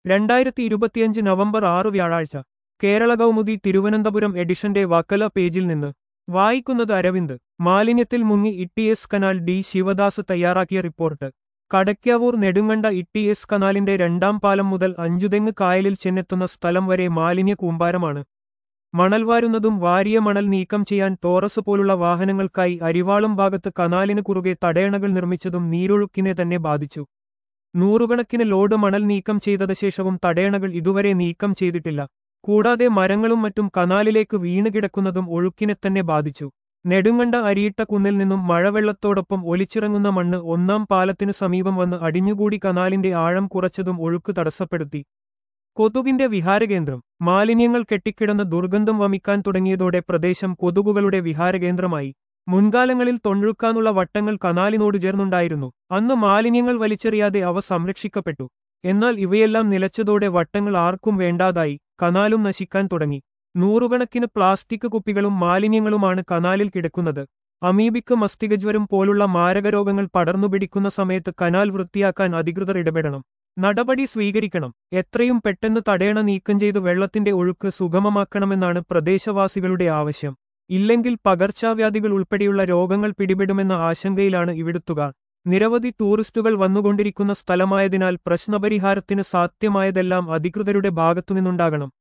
രണ്ടായിരത്തി ഇരുപത്തിയഞ്ച് നവംബർ ആറ് വ്യാഴാഴ്ച കേരള കൗമുദി തിരുവനന്തപുരം എഡിഷന്റെ വക്കല പേജിൽ നിന്ന് വായിക്കുന്നത് അരവിന്ദ് മാലിന്യത്തിൽ മുങ്ങി ഇട്ടിഎസ് കനാൽ ഡി ശിവദാസ് തയ്യാറാക്കിയ റിപ്പോർട്ട് കടയ്ക്കാവൂർ നെടുങ്കണ്ട ഇട്ടിഎസ് കനാലിന്റെ രണ്ടാം പാലം മുതൽ അഞ്ചുതെങ്ങ് കായലിൽ ചെന്നെത്തുന്ന സ്ഥലം വരെ മാലിന്യ കൂമ്പാരമാണ് മണൽ വാരുന്നതും വാരിയ മണൽ നീക്കം ചെയ്യാൻ ടോറസ് പോലുള്ള വാഹനങ്ങൾക്കായി അരിവാളും ഭാഗത്ത് കനാലിന് കുറുകെ തടയണകൾ നിർമ്മിച്ചതും നീരൊഴുക്കിനെ തന്നെ ബാധിച്ചു നൂറുകണക്കിന് ലോഡ് മണൽ നീക്കം ചെയ്തത് ശേഷവും തടയണകൾ ഇതുവരെ നീക്കം ചെയ്തിട്ടില്ല കൂടാതെ മരങ്ങളും മറ്റും കനാലിലേക്ക് വീണുകിടക്കുന്നതും ഒഴുക്കിനെ തന്നെ ബാധിച്ചു നെടുങ്കണ്ട അരിയിട്ട കുന്നിൽ നിന്നും മഴവെള്ളത്തോടൊപ്പം ഒലിച്ചിറങ്ങുന്ന മണ്ണ് ഒന്നാം പാലത്തിനു സമീപം വന്ന് അടിഞ്ഞുകൂടി കനാലിന്റെ ആഴം കുറച്ചതും ഒഴുക്ക് തടസ്സപ്പെടുത്തി കൊതുകിന്റെ വിഹാരകേന്ദ്രം മാലിന്യങ്ങൾ കെട്ടിക്കിടന്ന് ദുർഗന്ധം വമിക്കാൻ തുടങ്ങിയതോടെ പ്രദേശം കൊതുകുകളുടെ വിഹാരകേന്ദ്രമായി മുൻകാലങ്ങളിൽ തൊണ്ണുക്കാനുള്ള വട്ടങ്ങൾ കനാലിനോട് ചേർന്നുണ്ടായിരുന്നു അന്ന് മാലിന്യങ്ങൾ വലിച്ചെറിയാതെ അവ സംരക്ഷിക്കപ്പെട്ടു എന്നാൽ ഇവയെല്ലാം നിലച്ചതോടെ വട്ടങ്ങൾ ആർക്കും വേണ്ടാതായി കനാലും നശിക്കാൻ തുടങ്ങി നൂറുകണക്കിന് പ്ലാസ്റ്റിക് കുപ്പികളും മാലിന്യങ്ങളുമാണ് കനാലിൽ കിടക്കുന്നത് അമീബിക്ക് മസ്തികജ്വരം പോലുള്ള മാരകരോഗങ്ങൾ പടർന്നുപിടിക്കുന്ന സമയത്ത് കനാൽ വൃത്തിയാക്കാൻ അധികൃതർ ഇടപെടണം നടപടി സ്വീകരിക്കണം എത്രയും പെട്ടെന്ന് തടയണ നീക്കം ചെയ്ത് വെള്ളത്തിന്റെ ഒഴുക്ക് സുഗമമാക്കണമെന്നാണ് പ്രദേശവാസികളുടെ ആവശ്യം ഇല്ലെങ്കിൽ പകർച്ചവ്യാധികൾ ഉൾപ്പെടെയുള്ള രോഗങ്ങൾ പിടിപെടുമെന്ന ആശങ്കയിലാണ് ഇവിടുത്തുകാർ നിരവധി ടൂറിസ്റ്റുകൾ വന്നുകൊണ്ടിരിക്കുന്ന സ്ഥലമായതിനാൽ പ്രശ്നപരിഹാരത്തിന് സാധ്യമായതെല്ലാം അധികൃതരുടെ ഭാഗത്തുനിന്നുണ്ടാകണം